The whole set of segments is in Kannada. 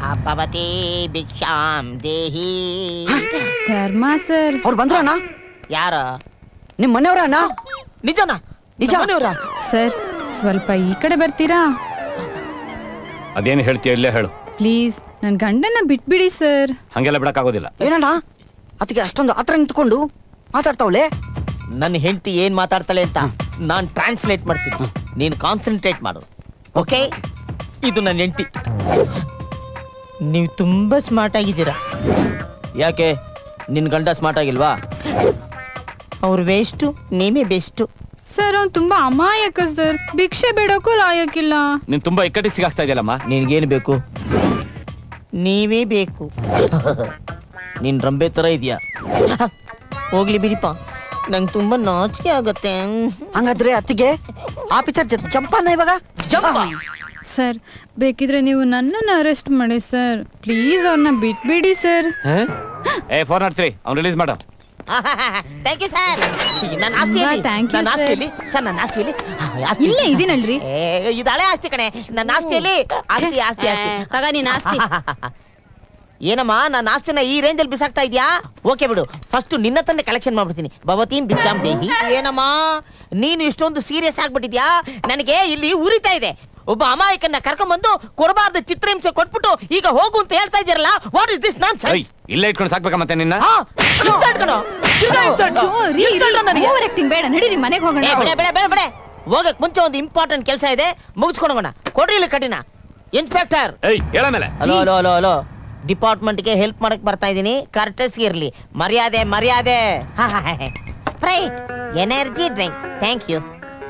ಭವತಿ ಭಿಕ್ಷಾಂ ದೇಹಿ ಧರ್ಮ ಸರ್ ಅವ್ರು ಬಂದ್ರ ಅಣ್ಣ ಯಾರ ನಿಮ್ ಮನೆಯವ್ರ ಅಣ್ಣ ನಿಜನ ನಿಜ. ಮನೆಯವ್ರ ಸರ್ ಸ್ವಲ್ಪ ಈ ಕಡೆ ಬರ್ತೀರಾ ಅದೇನು ಹೇಳ್ತೀಯ ಇಲ್ಲೇ ಹೇಳು ಪ್ಲೀಸ್ ನನ್ ಗಂಡನ್ನ ಬಿಟ್ಬಿಡಿ ಸರ್ ಹಂಗೆಲ್ಲ ಬಿಡಕ್ಕಾಗೋದಿಲ್ಲ ಏನಣ್ಣ ಅದಕ್ಕೆ ಅಷ್ಟೊಂದು ಹತ್ರ ನಿಂತ್ಕೊಂಡು ಮಾತಾಡ್ತಾವಳೆ ನನ್ನ ಹೆಂಡತಿ ಏನ್ ಮಾತಾಡ್ತಾಳೆ ಅಂತ ನಾನ್ ಟ್ರಾನ್ಸ್ಲೇಟ್ ಮಾಡ್ತೀನಿ ನೀನು ಕಾನ್ಸಂಟ್ರೇಟ್ ಮಾಡು ಓಕೆ ಇದು ನನ್ನ ಹೆಂಡತಿ ನೀವು ತುಂಬಾ ಸ್ಮಾರ್ಟ್ ಆಗಿದ್ದೀರಾ ಯಾಕೆ ನಿನ್ ಗಂಡ ಸ್ಮಾರ್ಟ್ ಆಗಿಲ್ವಾ ಅವ್ರು ವೇಸ್ಟು ನೀವೇ ಬೆಸ್ಟು ಸರ್ ಅವ್ನು ತುಂಬಾ ಅಮಾಯಕ ಸರ್ ಭಿಕ್ಷೆ ಬೇಡಕ್ಕೂ ಲಾಯಕ್ಕಿಲ್ಲ ನೀನ್ ತುಂಬಾ ಇಕ್ಕಟ್ಟಿಗೆ ಸಿಗಾಕ್ತಾ ಇದೆಯಲ್ಲಮ್ಮ ನಿನ್ಗೇನು ಬೇಕು ನೀವೇ ಬೇಕು ನೀನ್ ರಂಬೆ ತರ ಇದೆಯಾ ಹೋಗ್ಲಿ ಬಿಡಿಪ್ಪ ನಂಗೆ ತುಂಬಾ ನಾಚಿಕೆ ಆಗತ್ತೆ ಹಂಗಾದ್ರೆ ಅತ್ತಿಗೆ ಆಫೀಸರ್ ಜೊತೆ ಜಂಪನ್ನ ಇವಾಗ ಜಂಪ ಸರ್ ಬೇಕಿದ್ರೆ ನೀವು ನನ್ನನ್ನು ಅರೆಸ್ಟ್ ಮಾಡಿ ಸರ್ ಪ್ಲೀಸ್ ಅವ್ರನ್ನ ಬಿಟ್ಬಿಡಿ ಸರ್ ಏ ಫೋನ್ ಮಾಡ್ತೀರಿ ಅವ್ನು ರಿಲೀಸ್ ಮಾಡು ಥ್ಯಾಂಕ್ ಯು ಸರ್ ನನ್ನ ಆಸ್ತಿಯಲ್ಲಿ ತುಂಬಾ thank you, ನನ್ನ sir. ಆಸ್ತಿಯಲ್ಲಿ ಸರ್ ನನ್ನ ಆಸ್ತಿಯಲ್ಲಿ ಆ, ಆಸ್ತಿ- ಇಲ್ಲೇ ಇದೀನಲ್ರಿ ಏ, ಇದು ಹಳೆ ಆಸ್ತಿ ಕಣೆ ನನ್ನ ಆಸ್ತಿಯಲ್ಲಿ ಆಸ್ತಿ ಆಸ್ತಿ ಆಸ್ತಿ ತಗ ನೀನ್ ಆಸ್ತಿ ಏನಮ್ಮ ನನ್ನ ಆಸ್ತಿನ ಈ ರೇಂಜ್ ಅಲ್ಲಿ ಬಿಸಾಕ್ತಾ ಇದೀಯಾ ಓಕೆ ಬಿಡು ಫಸ್ಟ್ ನಿನ್ನ ತಂದೆ ಕಲೆಕ್ಷನ್ ಮಾಡ್ಬಿಡ್ತೀನಿ ಭವತೀನ್ ಬಿಚ್ಚಾಮ್ ದೇಹಿ ಏನಮ್ಮ ನೀನು ಇಷ್ಟೊಂದು ಸೀರಿಯಸ್ ಆಗ್ಬಿಟ್ಟಿದ್ಯಾ ನನಗೆ ಇಲ್ಲಿ ಉರಿತಾ ಇದೆ ಒಬ್ಬ ಅಮಾಯಕನ್ನ ಕರ್ಕೊಂಡ್ಬಂದು ಕೊಡಬಾರ್ದು ಚಿತ್ರಹಿಂಸೆ ಕೊಟ್ಬಿಟ್ಟು ಈಗ ಹೋಗು ಅಂತ ಹೇಳ್ತಾ ಇದೀರಲ್ಲ ವಾಟ್ ಇಸ್ ದಿಸ್ ನಾನ್ ಏಯ್, ಇಲ್ಲೇ ಇಟ್ಕೊಂಡು ಸಾಕ್ಬೇಕಾ ಮತ್ತೆ ನಿನ್ನ ಓವರ್ ಆಕ್ಟಿಂಗ್ ಬೇಡ ನಡೀರಿ ಮನೆಗೆ ಹೋಗೋಣ ಬೇಡ ಬೇಡ ಬೇಡ ಬೇಡ ಹೋಗಕ್ ಮುಂಚೆ ಒಂದು ಇಂಪಾರ್ಟೆಂಟ್ ಕೆಲಸ ಇದೆ ಮುಗಿಸ್ಕೊಂಡು ಹೋಗೋಣ ಕೊಡ್ರಿ ಇಲ್ಲಿ ಕಠಿಣ ಇನ್ಸ್ಪೆಕ್ಟರ್ ಏಯ್ ಹೇಳ ಮೇಲೆ ಹಲೋ ಹಲೋ ಹಲೋ ಹಲೋ ಡಿಪಾರ್ಟ್ಮೆಂಟ್ಗೆ ಹೆಲ್ಪ್ ಮಾಡಕ್ ಬರ್ತಾ ಇದ್ದೀನಿ ಕರ್ಟಸ್ ಇರ್ಲಿ ಮರ್ಯಾದೆ ಮರ್ಯಾದೆ Sprite energy drink thank you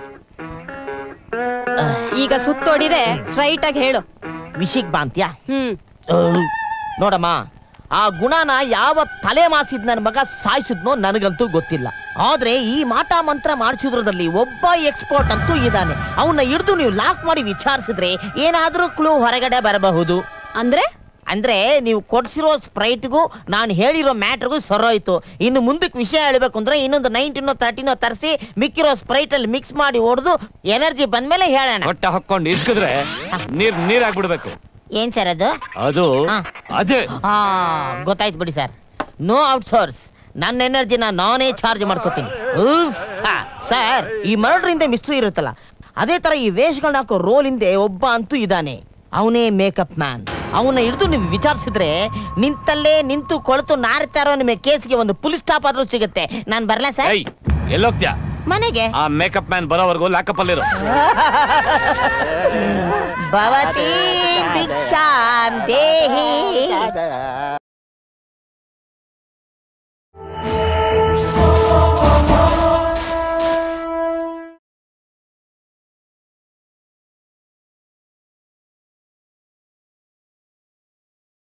ಈಗ ಸುತ್ತೋಡಿರೆ ಸ್ಟ್ರೈಟ್ ಆಗಿ ಹೇಳು ವಿಷಿಕ್ ಬಾಂತ್ಯಾ ಹ್ಮ್ ನೋಡಮ್ಮ ಆ ಗುಣನ ಯಾವ ತಲೆ ಮಾಸಿದ್ ನನ್ನ ಮಗ ಸಾಯಿಸಿದ್ನೋ ನನಗಂತೂ ಗೊತ್ತಿಲ್ಲ ಆದ್ರೆ ಈ ಮಾಟ ಮಂತ್ರ ಮಾಡಿಸಿದ್ರದಲ್ಲಿ ಒಬ್ಬ ಎಕ್ಸ್ಪರ್ಟ್ ಅಂತೂ ಇದ್ದಾನೆ ಅವನ್ನ ಹಿಡಿದು ನೀವು ಲಾಕ್ ಮಾಡಿ ವಿಚಾರಿಸಿದ್ರೆ ಏನಾದ್ರೂ ಕ್ಲೂ ಹೊರಗಡೆ ಬರಬಹುದು ಅಂದ್ರೆ ಅಂದ್ರೆ ನೀವು ಕೊಡ್ಸಿರೋ ಸ್ಪ್ರೈಟ್ಗೂ ನಾನು ಹೇಳಿರೋ ಮ್ಯಾಟ್ರಿಗೂ ಸರೋಯ್ತು ಇನ್ನು ಮುಂದಕ್ಕೆ ವಿಷಯ ಹೇಳ್ಬೇಕು ಅಂದ್ರೆ ಇನ್ನೊಂದು ನೈನ್ಟೀನೋ ತರ್ಟಿನೋ ತರಿಸಿ ಮಿಕ್ಕಿರೋ ಸ್ಪ್ರೈಟ್ ಅಲ್ಲಿ ಮಿಕ್ಸ್ ಮಾಡಿ ಹೊಡೆದು ಎನರ್ಜಿ ಬಂದ್ಮೇಲೆ ಹೇಳೋಣ ಹೊಟ್ಟೆ ಹಾಕೊಂಡು ಇಸ್ಕಿದ್ರೆ ನೀರ್ ನೀರ್ ಆಗ್ಬಿಡ್ಬೇಕು ಏನ್ ಸರ್ ಅದು ಅದು ಹಾ. ಅದೇ ಹಾ ಗೊತ್ತಾಯ್ತು ಬಿಡಿ ಸರ್ ನೋ ಔಟ್ಸೋರ್ಸ್ ನನ್ನ ಎನರ್ಜಿನ ನಾನೇ ಚಾರ್ಜ್ ಮಾಡ್ಕೋತೀನಿ ಸರ್ ಈ ಮರ್ಡರ್ ಹಿಂದೆ ಮಿಸ್ಟ್ರಿ ಇರುತ್ತಲ್ಲ ಅದೇ ತರ ಈ ವೇಷಗಳನ್ನ ಹಾಕೋ ರೋಲ್ ಹಿಂದೆ ಒಬ್ಬ ಅಂತೂ ಇದ್ದಾನೆ ಅವನೇ ಮೇಕಪ್ ಮ್ಯಾನ್ ಅವನ್ನ ಹಿಡಿದು ನೀವು ವಿಚಾರಿಸಿದ್ರೆ ನಿಂತಲ್ಲೇ ನಿಂತು ಕೊಳತು ನಾರ್ತಾ ಇರೋ ನಿಮಗೆ ಕೇಸ್ಗೆ ಒಂದು ಪುಲಿಸ್ ಸ್ಟಾಪ್ ಆದ್ರೂ ಸಿಗುತ್ತೆ ನಾನ್ ಬರ್ಲಾ ಸರ್ ಏಯ್ ಎಲ್ಲೋಗ್ತ್ಯಾ ಮನೆಗೆ ಆ ಮೇಕಪ್ ಮ್ಯಾನ್ ಬರೋವರೆಗೂ ಲಾಕಪ್ ಅಲ್ಲಿರು ಭವತಿ ಭಿಕ್ಷಾಂ ದೇಹಿ